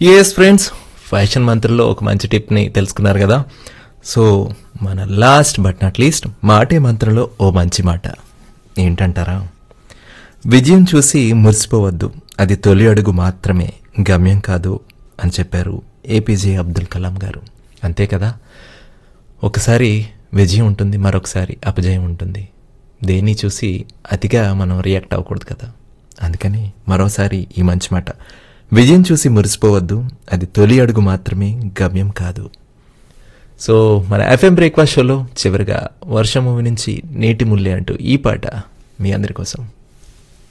yes friends fashion మంత్రంలో ఒక మంచి టిప్ని తెలుసుకున్నారు కదా సో మన లాస్ట్ బట్ నాట్ లీస్ట్ మాటే మంత్రంలో ఓ మంచి మాట ఏంటంటారా విజయం చూసి మురిసిపోవద్దు అది తొలి అడుగు మాత్రమే గమ్యం కాదు అని చెప్పారు ఏపీజే అబ్దుల్ కలాం గారు అంతే కదా ఒకసారి విజయం ఉంటుంది మరొకసారి అపజయం ఉంటుంది దేన్ని చూసి అతిగా మనం రియాక్ట్ అవ్వకూడదు కదా అందుకని మరోసారి ఈ మంచి మాట విజయం చూసి మురిసిపోవద్దు అది తొలి అడుగు మాత్రమే గమ్యం కాదు సో మన ఎఫ్ఎం బ్రేక్ఫాస్ట్ షోలో చివరిగా వర్షం మూవీ నుంచి నేటి ముల్లె అంటూ ఈ పాట మీ అందరి కోసం